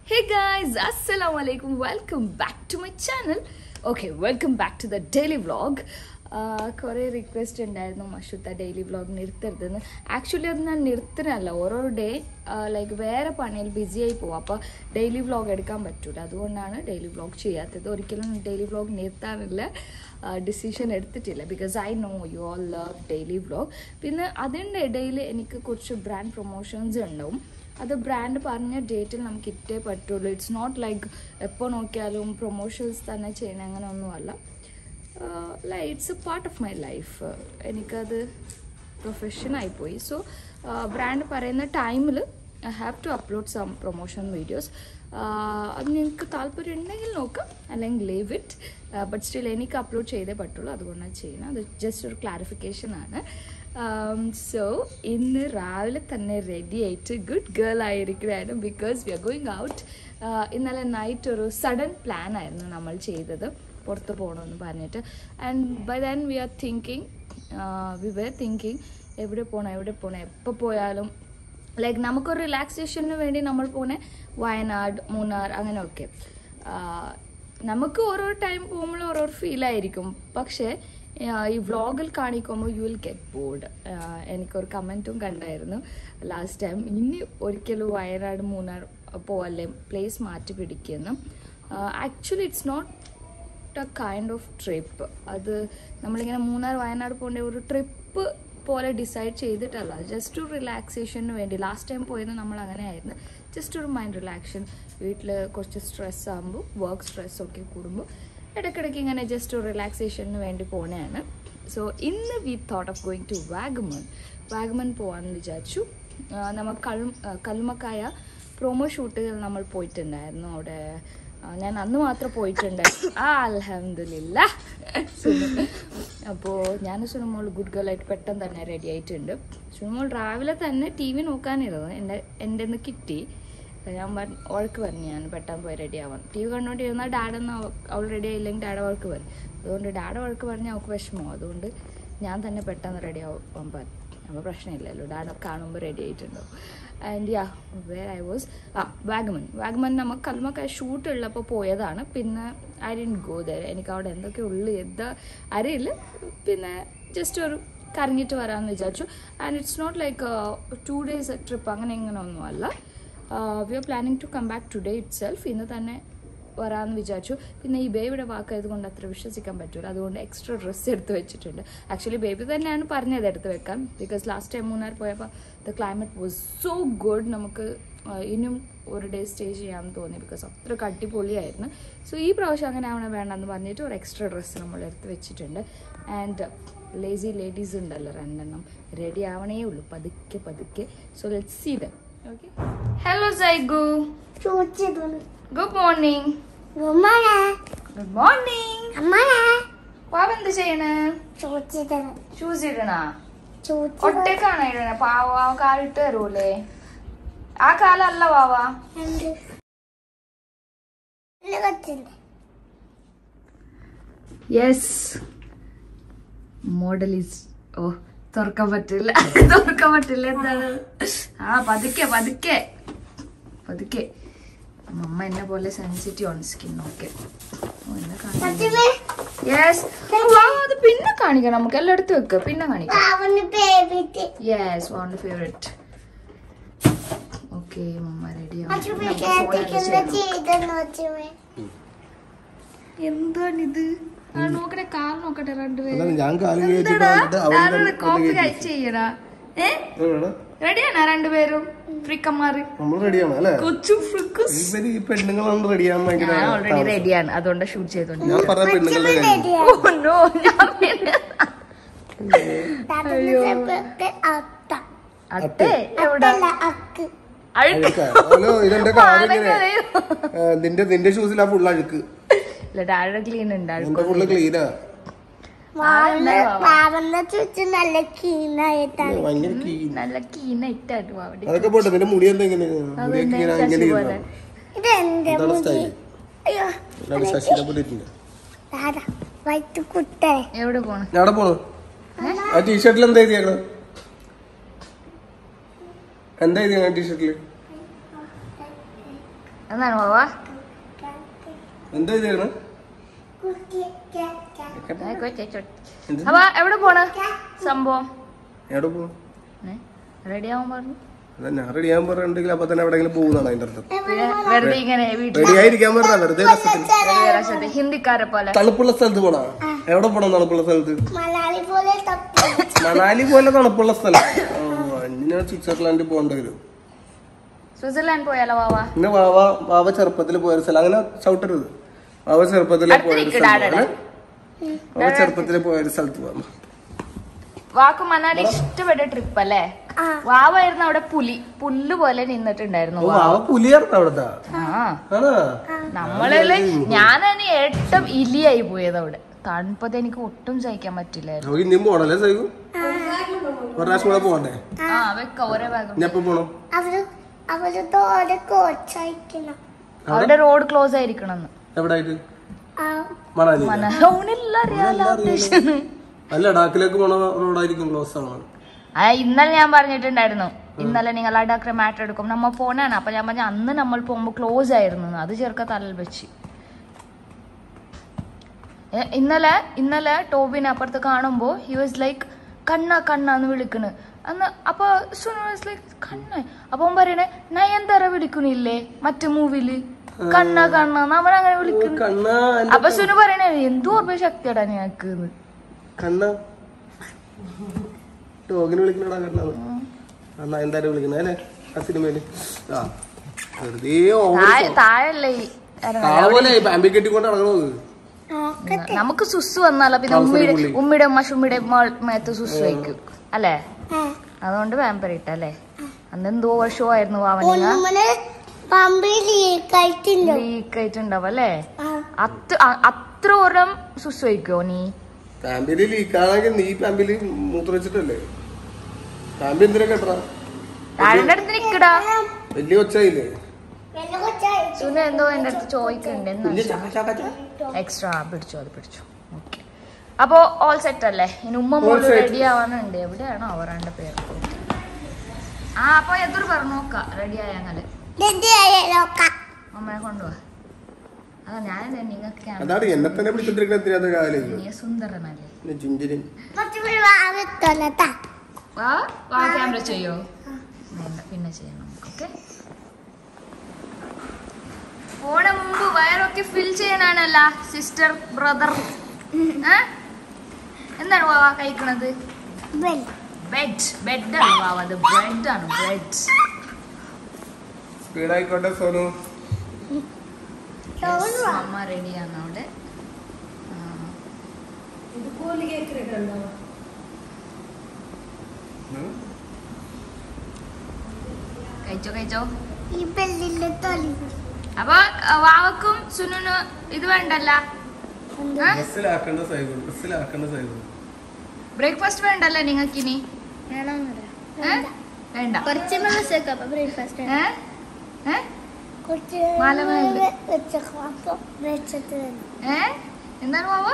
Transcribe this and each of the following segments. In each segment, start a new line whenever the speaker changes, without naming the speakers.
Hey guys, assalamu alaikum. Welcome back to my channel. Okay, welcome back to the daily vlog. കുറേ request ഉണ്ടായിരുന്നു മഷുത്ത daily vlog നിർത്തരുതെന്ന് actually അത് ഞാൻ നിർത്തുന്നല്ല ഓരോ ഡേ ലൈക്ക് വേറെ പണിയിൽ ബിസി ആയി പോകും അപ്പോൾ ഡെയിലി വ്ളോഗ് എടുക്കാൻ പറ്റൂല അതുകൊണ്ടാണ് ഡെയിലി വ്ളോഗ് ചെയ്യാത്തത് ഒരിക്കലും ഡെയിലി വ്ളോഗ് നിർത്താനുള്ള ഡിസിഷൻ എടുത്തിട്ടില്ല because I know you all love daily vlog പിന്നെ അതിൻ്റെ ഇടയിൽ എനിക്ക് കുറച്ച് ബ്രാൻഡ് പ്രൊമോഷൻസ് ഉണ്ടാവും അത് ബ്രാൻഡ് പറഞ്ഞ ഡേറ്റിൽ നമുക്ക് ഇട്ടേ പറ്റുള്ളൂ ഇറ്റ്സ് നോട്ട് ലൈക്ക് എപ്പോൾ നോക്കിയാലും പ്രൊമോഷൻസ് തന്നെ ചെയ്യണം അങ്ങനെ ഒന്നുമല്ല like it's a part of my life എനിക്കത് പ്രൊഫഷനായിപ്പോയി സോ ബ്രാൻഡ് പറയുന്ന ടൈമിൽ I have to upload some promotion videos അത് നിങ്ങൾക്ക് താല്പര്യം ഉണ്ടെങ്കിൽ നോക്കാം അല്ലെങ്കിൽ ലീവ് ഇറ്റ് ബട്ട് സ്റ്റിൽ എനിക്ക് അപ്ലോഡ് ചെയ്തേ പറ്റുള്ളൂ അതുകൊണ്ടാണ് ചെയ്യുന്നത് അത് ജസ്റ്റ് ഒരു ക്ലാരിഫിക്കേഷൻ ആണ് സോ ഇന്ന് രാവിലെ തന്നെ റെഡി ആയിട്ട് ഗുഡ് ഗേൾ ആയിരിക്കുകയാണ് because we are going out ഇന്നലെ നൈറ്റ് ഒരു സഡൻ പ്ലാൻ ആയിരുന്നു നമ്മൾ ചെയ്തത് പുറത്ത് പോകണമെന്ന് പറഞ്ഞിട്ട് and by then we are thinking we were thinking എവിടെ പോകണം എവിടെ പോകണം എപ്പോൾ പോയാലും ലൈക്ക് നമുക്കൊരു റിലാക്സേഷന് വേണ്ടി നമ്മൾ പോണേ വയനാട് മൂന്നാർ അങ്ങനെയൊക്കെ നമുക്ക് ഓരോ ടൈം പോകുമ്പോൾ ഓരോ ഫീലായിരിക്കും പക്ഷേ ഈ വ്ളോഗിൽ കാണിക്കുമ്പോൾ യു വിൽ ഗെറ്റ് ബോർഡ് എനിക്കൊരു കമൻറ്റും കണ്ടായിരുന്നു ലാസ്റ്റ് ടൈം ഇനി ഒരിക്കലും വയനാട് മൂന്നാർ പോവല്ലേ പ്ലേസ് മാറ്റി പിടിക്കുന്നു actually it's not a kind of trip അത് നമ്മളിങ്ങനെ മൂന്നാർ വയനാട് പോകേണ്ട ഒരു ട്രിപ്പ് പോലെ ഡിസൈഡ് ചെയ്തിട്ടല്ല ജസ്റ്റ് ഒരു റിലാക്സേഷന് വേണ്ടി ലാസ്റ്റ് ടൈം പോയത് നമ്മൾ അങ്ങനെയായിരുന്നു ജസ്റ്റ് ഒരു മൈൻഡ് റിലാക്ഷൻ വീട്ടിൽ കുറച്ച് സ്ട്രെസ് ആകുമ്പോൾ വർക്ക് സ്ട്രെസ് ഒക്കെ കൂടുമ്പോൾ ഇടയ്ക്കിടയ്ക്ക് ഇങ്ങനെ ജസ്റ്റ് ഒരു റിലാക്സേഷന് വേണ്ടി പോണതാണ് സോ ഇന്ന് we thought of going to Vagamon Vagamon പോകാമെന്ന് വിചാരിച്ചു നമ്മൾ കൽ കൽമക്കായ പ്രൊമോ ഷൂട്ടുകൾ നമ്മൾ പോയിട്ടുണ്ടായിരുന്നു അവിടെ ഞാൻ അന്ന് മാത്രം പോയിട്ടുണ്ട് ആ അലഹമില്ല അപ്പോൾ ഞാൻ സുനമോൾ ഗുഡ് ഗേൾ ആയിട്ട് പെട്ടെന്ന് തന്നെ റെഡി ആയിട്ടുണ്ട് സുനമോൾ രാവിലെ തന്നെ ടി വി നോക്കാനിരുന്നു എൻ്റെ എൻ്റെ നിന്ന് കിട്ടി ഞാൻ പറഞ്ഞു അവൾക്ക് പറഞ്ഞു ഞാൻ പെട്ടെന്ന് പോയി റെഡി ആവാൻ ടി വി കണ്ടുകൊണ്ടിരുന്നാൽ ഡാഡൊന്നും അവൾ റെഡി ആയില്ലെങ്കിൽ ഡാഡ അവൾക്ക് വരും അതുകൊണ്ട് ഡാഡ അവൾക്ക് പറഞ്ഞാൽ അവൾക്ക് വിഷമോ അതുകൊണ്ട് ഞാൻ തന്നെ പെട്ടെന്ന് റെഡി ആവാൻ പറഞ്ഞു അപ്പോൾ പ്രശ്നമില്ലല്ലോ ഡാഡ കാണുമ്പോൾ റെഡി ആയിട്ടുണ്ടാവും and yeah where I was ah Vagamon Vagamon നമുക്ക് കൽമക്ക ഷൂട്ട് ഉള്ളപ്പോൾ പോയതാണ് പിന്നെ ഐ ഡിൻ ഗോ ദർ എനിക്ക് അവിടെ എന്തൊക്കെ ഉള്ളു എന്താ അറിയില്ല പിന്നെ ജസ്റ്റ് ഒരു കറങ്ങിയിട്ട് വരാമെന്ന് വിചാരിച്ചു and it's not like two days trip അങ്ങനെ ഇങ്ങനെ ഒന്നുമല്ല we are planning to come back today itself ഇന്ന് തന്നെ വരാമെന്ന് വിചാരിച്ചു പിന്നെ ഈ ബേബിയുടെ വാക്കായത് കൊണ്ട് അത്ര വിശ്വസിക്കാൻ പറ്റില്ല അതുകൊണ്ട് എക്സ്ട്രാ ഡ്രസ്സ് എടുത്ത് വെച്ചിട്ടുണ്ട് ആക്ച്വലി ബേബി തന്നെയാണ് പറഞ്ഞത് എടുത്ത് വെക്കാൻ ബിക്കോസ് ലാസ്റ്റ് ടൈം മൂന്നാർ പോയപ്പോൾ the climate was so good നമുക്ക് ഇനിയും ഒരു ഡേ സ്റ്റേ ചെയ്യാമെന്ന് തോന്നി ബിക്കോസ് അത്ര അടിപൊളിയായിരുന്നു സോ ഈ പ്രാവശ്യം അങ്ങനെ ആവണം വേണ്ടെന്ന് പറഞ്ഞിട്ട് ഒരു എക്സ്ട്രാ ഡ്രസ്സ് നമ്മൾ എടുത്ത് വെച്ചിട്ടുണ്ട് ആൻഡ് ലേസി ലേഡീസ് ഉണ്ടല്ലോ രണ്ടെണ്ണം റെഡി ആവണേ ഉള്ളൂ പതുക്കെ പതുക്കെ so let see them okay hello Saigu
ചോദിച്ചിട്ടുണ്ട്
ഗുഡ് മോർണിംഗ്
ഉമ്മനെ
ഗുഡ് മോർണിംഗ്
അമ്മനെ
പാവ എന്ത് ചെയ്യണ്
ചോദിച്ചിട്ടുണ്ട്
ഷൂസ് ഇടണ
ചോദിച്ചിട്ടുണ്ട്
ഒറ്റക്കാണ് ഇടണ പാവ കാലിട്ട് തരൂലേ ആ കാലല്ല പാവ
എന്ത് കത്തില്ല
യെസ് മോഡൽ ഈസ് ഓ തുറക്കാൻ പറ്റില്ല തുറക്കാൻ പറ്റില്ല എന്താണ് ആ പതുക്കെ പതുക്കെ പതുക്കെ മമ്മ എന്നെ പോലെ സെൻസിറ്റീവ് ആണ് സ്കിൻ ഓക്കെ
സത്യമേ
യെസ് അത് പിന്നെ കാണിക്കണം നമുക്ക് എല്ലാം എടുത്ത് വെക്ക് പിന്നെ കാണിക്കാം
അവന് ബേബിക്ക്
yes one favourite okay mamma ready
അച്ഛമ്മ കേട്ടിക്കുന്ന ചെയ്തെന്ന് അച്ഛമ്മേ
എന്താണിത് ആ നോക്കട്ടെ കാൽ നോക്കട്ടെ രണ്ടുപേരും
അതാണ് ഞാൻ കാലും കയറ്റിട്ട് വന്നിട്ട് അവൻ
ഞാനൊന്ന്
കണ്ണ്
കോപ്പി
കയറ്റി.
ചെയ്യണ ഏ
എവിടെയാണ്?
റെഡിയാണോ രണ്ടുപേരും ഫ്രിക്കന്മാര്
നമ്മൾ റെഡിയാണ് അല്ലേ
കൊച്ചു ഫ്രിക്കസ്
ഇവര് ഈ പെണ്ണുങ്ങളാണ് റെഡിയാൻ ഭയങ്കര
ഞാൻ ഓൾറെഡി റെഡിയാണ് അതുകൊണ്ട് ഷൂട്ട് ചെയ്തോണ്ട്
ഞാൻ പറഞ്ഞ പെണ്ണുങ്ങളുടെ കാര്യം
ഓ നോ ഞാൻ പിന്നെ
താത്തന്റെ അത്ത
അട്ടേ എവിടെ
അല്ല അക്ക്
അഴുക്ക്
ഹലോ ഇതെന്റെ കാലിങ്ങനെ
പാലങ്ങളെയോ?
നിന്റെ നിന്റെ ഷൂസിലാ ഫുൾ അഴുക്ക്
ഇല്ല ഡാഡ ക്ലീൻ ഉണ്ട്
എന്റെ
അഴുക്ക്
ഫുള്ള് ക്ലീനാ
വാവന്റെ വാവന്റെ ചുറ്റ് നല്ല കീനായിട്ടാണ്
ഭയങ്കര ക്ലീൻ
നല്ല കീന ഇട്ടായിട്ട് അവിടെ
അതൊക്കെ പോട്ടെ നിന്റെ മുടി എന്താ ഇങ്ങനെ മുടിയൊക്കെ ഇങ്ങനെ ഇങ്ങനെ
പോലെ
ഇരുന്നോ?
ഇത് എന്റെ
എന്താണ്
മുടി
സ്റ്റൈല്
അയ്യോ
എന്താണ് ശശിനെ പോലെ ഇരിക്കുന്നത്
ദാദാ വൈറ്റ് കുട്ടേ
എവിടെ പോണ്
ഞാൻ അവിടെ പോണു ആ ടീഷർട്ടിൽ എന്താ എഴുതിയാണ് എന്താ എഴുതിയാണ് ടീഷർട്ടില്
എന്താണ് വാവാ
എന്താ ചെയ്യണം
കുട്ടി
അപ്പൊ എവിടെ പോണ സംഭവം
എവിടെ പോകും
റെഡി ആവാൻ പറഞ്ഞു
അതാ ഞാൻ റെഡി ആകാൻ പറഞ്ഞിട്ടുണ്ടെങ്കിൽ അപ്പൊ തന്നെ എവിടെയെങ്കിലും പോകുന്നതാണ് അതിന്റെ അർത്ഥം
പിന്നെ വെറുതെ ഇങ്ങനെ വീട്ടിൽ
റെഡി ആയിരിക്കാൻ പറഞ്ഞ വെറുതെ രസത്തിന്
ചെറിയ രസത്തിൽ ഹിന്ദിക്കാരെ പോലെ
തണുപ്പുള്ള സ്ഥലത്ത് പോണാ എവിടെ പോണം തണുപ്പുള്ള സ്ഥലത്ത്
മലയാളി പോലെ തപ്പി
മണാലി പോലെ തണുപ്പുള്ള സ്ഥലം ഇങ്ങനെ സ്വിറ്റ്സർലാൻഡിൽ പോകേണ്ട വരും
സ്വിറ്റ്സർലാൻഡ് പോയാലോ വാവാ
പിന്നെ വാവ വാവ ചെറുപ്പത്തിൽ പോയൊരു സ്ഥലം അങ്ങനെ ചവിട്ടരുത് വാവ ചെറുപ്പത്തിൽ പോയൊരു
അടുത്തിരിക്ക്
സ്ഥലം
ഡാഡയുടെ.
ഏ? വാവ ചെറുപ്പത്തിൽ പോയൊരു സ്ഥലത്ത് പോകാം
വാക്ക് മനാലി ഇഷ്ടപ്പെട്ട ട്രിപ്പ് അല്ലേ
ആ.
വാവായിരുന്നു അവിടെ പുലി പുല്ല് പോലെ നിന്നിട്ടുണ്ടായിരുന്നു
ഓ വാവ പുലിയായിരുന്നു അവിടുത്തെ
ആ
ആണോ
നമ്മളില് ഞാനാണ് ഏറ്റവും ഇലിയായി പോയത് അവിടെ തണുപ്പത് എനിക്ക് ഒട്ടും സഹിക്കാൻ പറ്റില്ലായിരുന്നു
നമുക്ക് ഇനിയും പോണല്ലേ സൈകു ഒരു പ്രാവശ്യം കൂടെ പോകണ്ടേ
ആ വെക്ക ഓരോ ഭാഗം
ഞാൻ എപ്പോ പോണം
അവര് അവര് തോടെ കോച്ചയക്കണം
അവിടെ റോഡ് ക്ലോസ് ആയിരിക്കണം
എവിടെ ആയിട്ട്
ആ
മണാലി
ഓനെല്ലാം അറിയാലോ ഉദ്ദേശം
അല്ല ലഡാക്കിലേക്ക് പോണ റോഡായിരിക്കും ക്ലോസ് ആണ്
ആ ഇന്നലെ ഞാൻ പറഞ്ഞിട്ടുണ്ടായിരുന്നു ഇന്നലെ നിങ്ങൾ ലഡാക്കിലെ മാറ്റർ എടുക്കും നമ്മ പോണാണ് അപ്പൊ ഞാൻ പറഞ്ഞ അന്ന് നമ്മൾ പോകുമ്പോ ക്ലോസ് ആയിരുന്നു എന്ന്. അത് ചെറുക്ക തലൽ വെച്ച് ഏ, ഇന്നലെ ഇന്നലെ ടോബിനെ അപ്പുറത്ത് കാണുമ്പോ ഹി വാസ് ലൈക്ക് കണ്ണ കണ്ണ എന്ന് വിളിക്കണ് അന്ന് അപ്പൊ സുനു വാസ് ലൈക്ക് കണ്ണ അപ്പൊ അവൻ പറയണേ നയൻതര വിളിക്കണില്ലേ മറ്റു മൂവില് കണ്ണ കണ്ണ നമ്മളങ്ങനെ വിളിക്കുന്നു
കണ്ണ
അപ്പൊ സുനു പറയണേ എന്തോ ഓർമ്മ ശക്തിയടാ ഞങ്ങക്ക്
കണ്ണ ഡോഗിനെ വിളിക്കണടാ കണ്ണാന്ന് അന്നാ എന്തായാലും വിളിക്കണ അല്ലേ ആ സിനിമയില് ആ വെറുതെ over
താഴെ താഴല്ലേ ഈ ഇറങ്ങുന്നത്.
കാള പോലെ ബാമ്പി കെട്ടിക്കൊണ്ട് നടക്കണത്
നോക്കട്ടെ
നമുക്ക് സുസ് വന്നാലോ പിന്നെ ഉമ്മിയുടെ ഉമ്മിയുടെ മഷുമ്മിയുടെ മേത്ത് സുസ് വയ്ക്കും അല്ലേ
ആ
അതുകൊണ്ട് വാമ്പറിട്ട അല്ലേ അന്ന് എന്തോ വർഷമായിരുന്നു വാവനിങ്ങ
ഒന്നുമനെ പമ്പിൽ ലീക്കായിട്ടുണ്ട്
ലീക്ക് ആയിട്ടുണ്ടാവും അല്ലേ
ആ
അത്ര അ- അത്ര ഓരം സുസ് വയ്ക്കോ നീ
പാമ്പില് ലീക്കാണെങ്കിൽ നീ പാമ്പില് മൂത്ര വെച്ചിട്ടല്ലേ പാമ്പ് എന്തിനാ കെട്ടറ
താഴെ അടുത്ത് നിക്കടാ
വലിയ ഒച്ചായില്ലേ
വെള്ളം കൊച്ചായി
സുന എന്തോ എന്റെ അടുത്ത് ചോദിക്കുന്നുണ്ട്
വലിയ
എന്നാ
ചക്ക ചക്ക ചക്ക.
എക്സ്ട്രാ പിടിച്ചോ അത് പിടിച്ചോ ഓക്കെ അപ്പോ ഓൾ സെറ്റ് അല്ലേ ഇനി ഉമ്മ മോള്
set.
റെഡി ആവാനുണ്ട് എവിടെയാണോ അവർ രണ്ട് പേര് ആ അപ്പൊ എതൊരു പറഞ്ഞു നോക്കാം റെഡി ആയാങ്ങള്
നോക്കാം
അമ്മയെ കൊണ്ടുപോവാ അതാ ഞാൻ നിങ്ങൾക്കാണ്
അതാണ് എന്നെ തന്നെ പിടിച്ചോണ്ടിരിക്കണ എന്തിനാ രാവിലെ
നീ സുന്ദരനല്ലേ
പിന്നെ ജിഞ്ചിരി
കുറച്ച് വാവിത്തോന്നട്ടാ
വാ വാ ക്യാമറ ചെയ്യോ വേണ്ട പിന്നെ ചെയ്യാം നമുക്ക് ഓക്കെ പോണ മുമ്പ് വയറൊക്കെ ഫിൽ ചെയ്യാനാണല്ല സിസ്റ്റർ ബ്രദർ എന്താണ് വാവ കഴിക്കണത്
വെള്ളം
ബെഡ് ബെഡ് ആണ് വാവ അത് ബ്രെഡ് ആണ് ബ്രെഡ്
സ്പീഡായിക്കോട്ടെ സോനു
അമ്മ റെഡിയാണ് അവിടെ ആ. കഴിച്ചോ കഴിച്ചോ
ഈ ബെല്ലിന്റെ തൊലി
അപ്പൊ അഹ് വാവക്കും സുനുന് ഇത് വേണ്ടല്ല
ബസ്സിലാക്കേണ്ട സൈക്കിൾ ബസ്സിലാക്കേണ്ട സൈക്കിൾ
ബ്രേക്ക്ഫാസ്റ്റ് വേണ്ടല്ലേ നിങ്ങൾക്കിനി ഏ? വേണ്ട
കുറച്ച് ദിവസമൊക്കെ അപ്പൊ ബ്രേക്ക്ഫാസ്റ്റ്
ഏ? ഏ?
കുറച്ച്
മാല വേണ്ട.
വെച്ചേക്കും അപ്പൊ വെച്ചിട്ട് വരും
ഏ? എന്താണ് വാവ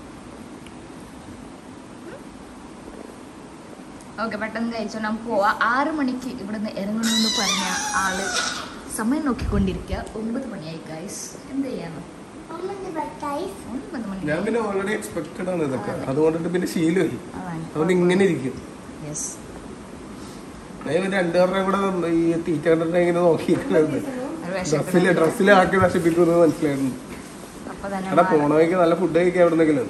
ഓക്കെ പെട്ടെന്ന് കഴിച്ചോ നമുക്ക് പോവാ ആറ് മണിക്ക് ഇവിടുന്ന് ഇറങ്ങണമെന്ന് പറഞ്ഞ ആള് സമയം നോക്കിക്കൊണ്ടിരിക്കുക ഒമ്പത് മണിയായി ഗൈസ് എന്ത് ചെയ്യാനോ
ഒമ്പത് പത്തായി
ഒമ്പത് മണി
ഞാൻ പിന്നെ ഓൾറെഡി എക്സ്പെക്റ്റഡ് ആണ് ഇതൊക്കെ അതുകൊണ്ടിട്ട് പിന്നെ ശീലമായി
അതാണ്
അതുകൊണ്ട് ഇങ്ങനെ ഇരിക്കും
യെസ്
ഞാൻ ഇവര് രണ്ടുപേരുടെ കൂടെ ഈ തീറ്റ കണ്ടിട്ട് ഇങ്ങനെ നോക്കിയിരിക്കുന്നത്
ഒരു
ഡ്രസ്സിൽ
വിശപ്പ്
ഡ്രസ്സിലാക്കി നശിപ്പിക്കുന്നത് മനസ്സിലായിരുന്നു
അപ്പൊ തന്നെ
എടാ
മാറി.
പോണ വഴിക്ക് നല്ല ഫുഡ് കഴിക്കാൻ എവിടെന്നെങ്കിലും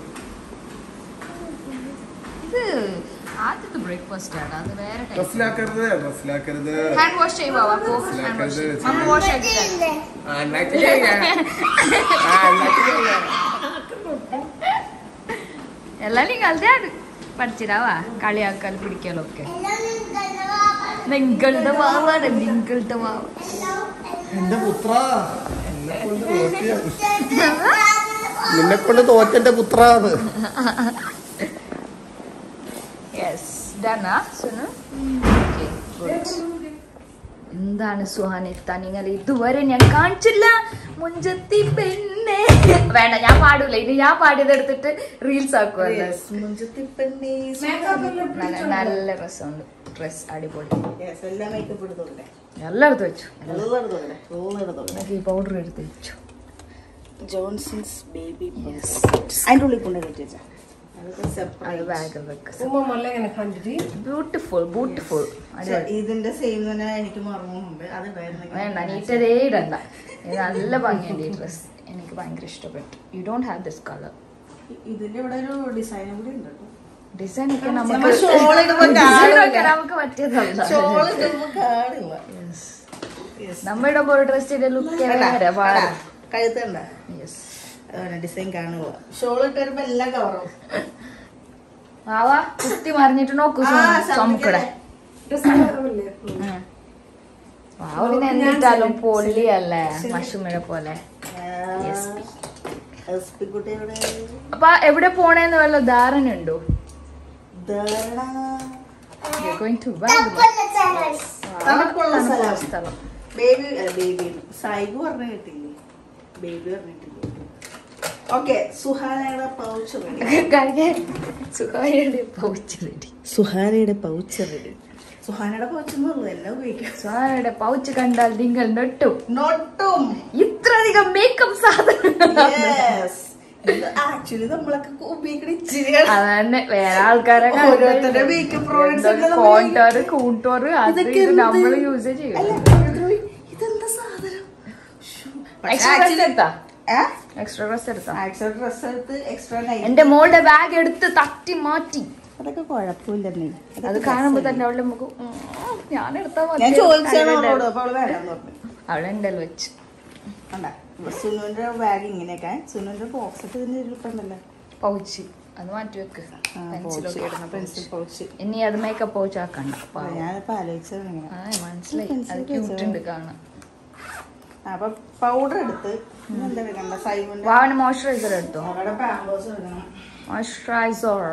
ഇത് ആദ്യത്തെ ബ്രേക്ക്ഫാസ്റ്റ് ആണ് അത് വേറെ ടൈപ്പ്
ഡ്രസ്സിലാക്കരുത് ഡ്രസ്സിലാക്കരുത്
ഹാൻഡ് വാഷ് ചെയ്യുവോ അപ്പോ ഹാൻഡ് വാഷ് മമ്മ വാഷ് ആക്കില്ല
ആ, ഉണ്ടാക്കി കഴിക്കാം. ആ, ഉണ്ടാക്കി കഴിക്കാം.
എല്ലാം നിങ്ങളുടെ പഠിച്ചിടാവാ കളിയാക്കൽ പിടിക്കലൊക്കെ നിങ്ങളുടെ വാവാണ് നിങ്ങളുടെ വാവ
എന്റെ പുത്ര എന്നെ കൊണ്ട് തോറ്റിയ നിന്നെ കൊണ്ട് തോറ്റെന്റെ പുത്രാന്ന്
യെസ് ഡണ്ണാ സുനു Okay, good. എന്താണ് സുഹാനിത്ത നിങ്ങൾ ഇതുവരെ ഞാൻ കാണിച്ചില്ല മുഞ്ചത്തി പെണ്ണ് പിന്നെ വേണ്ട ഞാൻ പാടൂല ഇനി ഞാൻ പാടിയത് എടുത്തിട്ട് റീൽസ് ആക്കുമല്ലോ
മുഞ്ചത്തി പെണ്ണേ
നല്ല നല്ല രസമുണ്ട് ഡ്രസ് അടിപൊളി
Yes, എല്ലാം മേക്കപ്പ് എടുത്തോട്ടെ
എല്ലാം എടുത്ത് വെച്ചു
എല്ലാം എടുത്തോട്ടെ എല്ലാം എടുത്തോട്ടെ
എനിക്ക് ഈ പൗഡർ എടുത്ത് വെച്ചു
ജോൺസൺസ് ബേബി അതിൻ്റെ ഉള്ളിൽ കൊണ്ടു വെച്ചാ അതൊക്കെ
അത്
സെപ്പറേറ്റ്
ബാഗിൽ വെക്ക
ഉമ്മ എങ്ങനെ കണ്ടിട്ട്
ബ്യൂട്ടിഫുൾ ബ്യൂട്ടിഫുൾ
ഇതിന്റെ സെയിം തന്നെ എനിക്ക് മറന്നുണ്ട് അത് ഉണ്ടായിരുന്നെങ്കിൽ
വേണ്ട നീറ്റതേ ഇടണ്ട ഇത് നല്ല ഭംഗിയുണ്ട് ഈ ഡ്രസ് എനിക്ക് ഭയങ്കര ഇഷ്ടപ്പെട്ടു you don't have this colour
ഇതിന്റെ ഇവിടെ ഒരു ഡിസൈനും കൂടി ഉണ്ട് കേട്ടോ
ഡിസൈൻ ഒക്കെ
നമ്മൾ
നമുക്ക്
shawl ഇടുമ്പോ
design ഒക്കെ
കാണില്ല.
നമുക്ക് പറ്റിയതല്ല
ഷോൾ ഇടുമ്പോ കാണില്ല Yes.
നമ്മ ഇടുമ്പോ ഒരു ഡ്രസ്സിന്റെ ലുക്ക്
കണ്ടാ?
വേറെ
കണ്ടാ? കഴുത്തുണ്ട
യെസ്
ഡിസൈൻ കാണുക ഷോൾ ഇട്ട് വരുമ്പോ എല്ലാം കവറും
വാവാ കുത്തി മറിഞ്ഞിട്ട് നോക്കൂ ചുമക്കടെ വാവിന് എന്തിട്ടാലും പൊള്ളിയല്ലേ മഷുമിഴ പോലെ Yes.
കുട്ടിയുടെ
അപ്പൊ എവിടെ പോണേന്ന് വല്ല ധാരണ ഉണ്ടോ ഗോയിങ് ടു
തണുപ്പുള്ള സ്ഥലം
സ്ഥലം
ബേബി ബേബി സൈഗു പറഞ്ഞു കിട്ടില്ലേ ബേബി പറഞ്ഞിട്ടില്ലേ ഓക്കെ സുഹാനയുടെ പൗച്ച് റെഡി
കഴിക്കാൻ സുഖമായിട്ട് പൗച്ച് റെഡി
സുഹാനയുടെ പൗച്ച് റെഡി സുഹാനയുടെ പൗച്ച് എന്നുള്ളൂ എല്ലാം ഉപയോഗിക്കും
സുഹാനയുടെ പൗച്ച് കണ്ടാൽ നിങ്ങൾ നെട്ടും
നോട്ടും
ഇത്രയധികം മേക്കപ്പ് സാധനം
ആക്ച്വലി നമ്മളൊക്കെ ഉപയോഗിക്കണ ഇച്ചിരിയാണ്
അതന്നെ വേറെ ആൾക്കാരെ
ഓരോരുത്തരുടെ makeup products ഒക്കെ നമ്മള്
കോണ്ടോർ കൂട്ടോർ അത്
ഇതൊക്കെ
ഇത്
എന്ത്?
നമ്മൾ യൂസ് ചെയ്യും
അല്ല, ഓരോരുത്തര് പോയി, ഇതെന്താ സാധനം ശ്ശോ. പക്ഷേ
എക്സ്ട്രാ ഡ്രസ്
actually-
എടുത്താ
ഏ?
എക്സ്ട്രാ ഡ്രസ് എടുത്താ
എക്സ്ട്രാ ഡ്രസ് എടുത്ത് എക്സ്ട്രാ നൈറ്റ്
എന്റെ മോളുടെ ബാഗ് എടുത്ത് തട്ടി മാറ്റി
അതൊക്കെ കുഴപ്പമില്ലെന്നേ
അത് കാണുമ്പോ തന്നെ അവളുടെ നമുക്ക് ഉം, ഞാൻ എടുത്താ മതി.
ഞാൻ ചോദിച്ചാണ്
അവളുടെ-
അവളോട് അപ്പൊ അവള് വേണ്ടെന്ന് പറഞ്ഞു
അവളെ ഉണ്ടല്ലോ വെച്ച്
കണ്ട സുനുവിന്റെ ബാഗ് ഇങ്ങനെയൊക്കെ സുനുവിന്റെ ബോക്സ് ഒക്കെ ഇതിന്റെ ഇരിപ്പുണ്ടല്ലോ
പൗച്ച് അത് മാറ്റി വെക്ക് പെൻസിലൊക്കെ ഇടുന്ന
പെൻസിൽ
പൗച്ച്
പൗച്ച്
ഇനി അത് മേക്കപ്പ് പൗച്ച് ആക്കണ്ട പാവം.
ഞാനിപ്പോ ആലോചിച്ചത് ഇങ്ങനെ
ആ മനസ്സിലായി
പെൻസിൽ
അത് ക്യൂട്ട് ഉണ്ട് കാണാൻ
അപ്പൊ പൗഡർ എടുത്ത് ഇനി എന്താ എടുക്കണ്ട സൈബിന്റെ
വാവന് മോയ്സ്ചറൈസർ എടുത്തോ
അവരുടെ പാമ്പേഴ്സ് എടുക്കണം
മോയ്സ്ചറൈസർ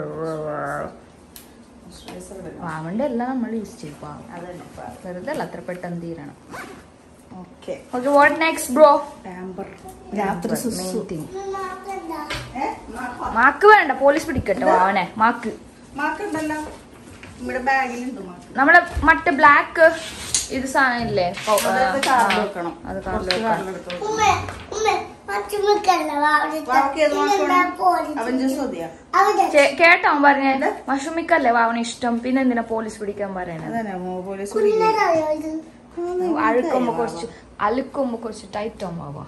Moisturizer എടുക്കണം.
വാവന്റെ എല്ലാം നമ്മൾ യൂസ് ചെയ്യും പാവം
അതന്നെ
വെറുതെ അല്ല അത്ര പെട്ടെന്ന് തീരണം
okay
okay what next bro
pamper രാത്രി സുസു ഏ? മാക്ക്
മാക്ക് വേണ്ട പോലീസ് പിടിക്കട്ടെ വാവനെ മാക്ക്
മാക്കുണ്ടല്ലോ നമ്മുടെ ബാഗിലുണ്ട് മാക്ക്
നമ്മളെ മറ്റേ ബ്ലാക്ക് ഇത് സാധനം ഇല്ലേ പൗ- ആ,
അതായത് കാറിൽ
ആ,
വെക്കണം
അത് കാറിൽ
കുറച്ച്
വെക്കണം
കാറിൽ എടുത്ത് വെക്കണം.
ഉമ്മ ഉമ്മ പച്ചമുക്കല്ല
വാവക്ക് ഏത് മാക്ക് വേണം? അവൻ ജ്യൂസ് മതിയാ
അവിടെ
ചെ- കേട്ടോ അവൻ പറഞ്ഞത് മഷുമിക്കല്ലേ വാവന് ഇഷ്ടം പിന്നെ എന്തിനാ പോലീസ് പിടിക്കാൻ പറയണത്
അതന്നെ മോ- പോലീസ് പിടിക്കും.
കുഞ്ഞിനറിയോ ഇത്
അഴുക്കുമ്പോ കുറച്ച് അലുക്കുമ്പോ കുറച്ച് ടൈറ്റ് ആവുമ്പോ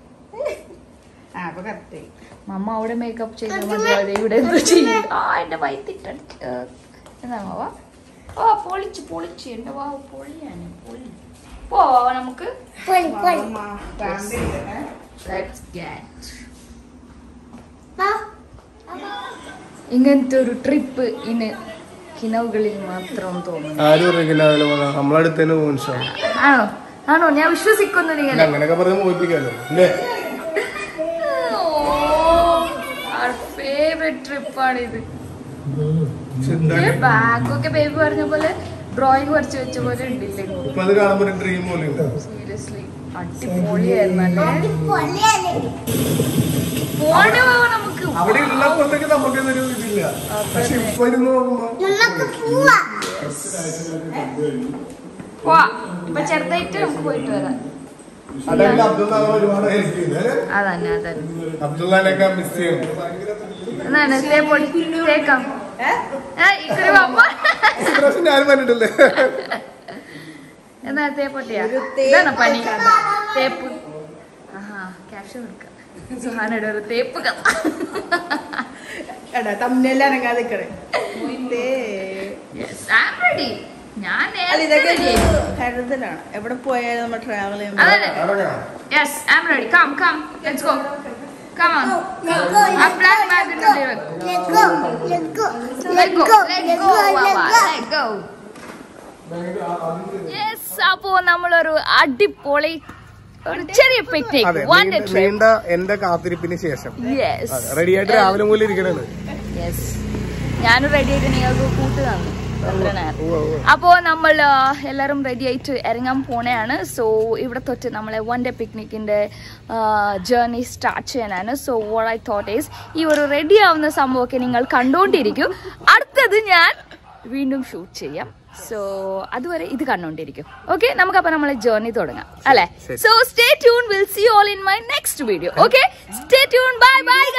ആ അപ്പൊ കറക്റ്റ് ആയി
മമ്മ അവിടെ മേക്കപ്പ് ചെയ്ത് മതി ഇവിടെ എന്തോ ചെയ്യും ആ എന്റെ വയറ്റിട്ടടിച്ച് എന്താ മാവ ഓ പൊളിച്ച് പൊളിച്ച് എന്റെ വാവ് പൊളിയാണ് പൊളി പോവാ നമുക്ക്
പൊളി പൊളി
മാ, പാമ്പ് ഇരിക്കട്ടെ.
Let's get.
ആ
ഇങ്ങനത്തെ ഒരു ട്രിപ്പ് ഇന്ന് കിണവുകളിൽ മാത്രം തോന്നുന്നു
ആരും അറിയില്ല നമ്മളടുത്തന്നെ പോകും
ആണോ ആണോ ഞാൻ വിശ്വസിക്കുന്നു നിങ്ങൾ
അങ്ങനെയൊക്കെ പറഞ്ഞ് മോഹിപ്പിക്കാലോ അല്ലേ
ഫേവറേറ്റ് ട്രിപ്പാണ് ഇത് ബാഗൊക്കെ ബേബി പറഞ്ഞ പോലെ ഡ്രോയിങ് വരച്ച് വെച്ച പോലെ ഉണ്ടില്ലേ
ഇപ്പൊ അത് കാണുമ്പോ ഒരു ഡ്രീം പോലെ ഉണ്ട്
സീരിയസ്ലി അടിപൊളിയായിരുന്നു അല്ലേ
പൊളിയല്ലേ
പോണേ പോവാ നമുക്ക്
അവിടെ ഉള്ളപ്പോഴത്തേക്ക് നമുക്കിതൊരു ഇതില്ല പക്ഷെ ഇപ്പൊ ഇരുന്ന് നോക്കുമ്പോ
നമുക്ക് പോവാ
പോവാ ഇപ്പൊ ചെറുതായിട്ട് നമുക്ക് പോയിട്ട് വരാം
അതൊക്കെ അബ്ദുള്ള ഒരുപാട് ഹെൽപ്പ് ചെയ്തു അല്ലേ
അതന്നെ അതന്നെ
അബ്ദുള്ളാനൊക്കെ മിസ് ചെയ്യും
എന്താണ് തേപ്പൊടി തേക്കാം ഏ, ഇക്കുറി പാപ്പ
ഇപ്രാവശ്യം ഞാനും പറഞ്ഞിട്ടില്ലേ
എന്നാ തേപ്പൊട്ടിയാ
ഒരു തേപ്പ്
ഇതാണ് പനി
കഥ.
തേപ്പ് ആഹാ ക്യാപ്ഷൻ കൊടുക്കാം സുഹാനയുടെ ഒരു തേപ്പ് കഥ
എടാ തമ്മിലെല്ലാം അനങ്ങാതെ നിക്കണേ ഇല്ലേ.
യെസ് ഐ ആം റെഡി ഞാൻ
അല്ല ഇതൊക്കെ
നേരത്തെ
ഒരു
ready.
കരുതലാണ് എവിടെ പോയാലും നമ്മൾ ട്രാവൽ ചെയ്യുമ്പോൾ
അതന്നെ yes I am ready come come let's go come on ആ ബ്ലാക്ക് ബാഗിന്റെ ഉള്ളിൽ വെക്കൂ
Let go, let go,
Let
let
go,
go,
let
let
go,
go, let
Wawa,
go.
let go. Yes, അപ്പോ നമ്മളൊരു അടിപൊളി ഒരു ചെറിയ പിക്നിക്
അതെ
വൺ ഡേ
നീണ്ട-
ട്രിപ്പ്
നീണ്ട എന്റെ കാത്തിരിപ്പിന് ശേഷം
യെസ്
റെഡി ആയിട്ട് രാവിലെ മുതൽ ഇരിക്കണത്
യെസ് ഞാനും റെഡി ആയിട്ട് നിങ്ങൾക്ക് കൂട്ട് തന്നു അപ്പോൾ നമ്മൾ ആ, എല്ലാവരും റെഡി ആയിട്ട് ഇറങ്ങാൻ പോണെയാണ് സോ ഇവിടെ തൊട്ട് നമ്മളെ വൺ ഡേ പിക്നിക്കിന്റെ ജേർണി സ്റ്റാർട്ട് ചെയ്യാനാണ് so what I thought is ഈ ഒരു റെഡി ആവുന്ന സംഭവമൊക്കെ നിങ്ങൾ കണ്ടുകൊണ്ടിരിക്കും അടുത്തത് ഞാൻ വീണ്ടും ഷൂട്ട് ചെയ്യാം സോ അതുവരെ ഇത് കണ്ടോണ്ടിരിക്കും ഓക്കെ നമുക്കപ്പോൾ നമ്മളെ ജേർണി തുടങ്ങാം അല്ലെ so stay tune will see all in my next video okay stay tune bye by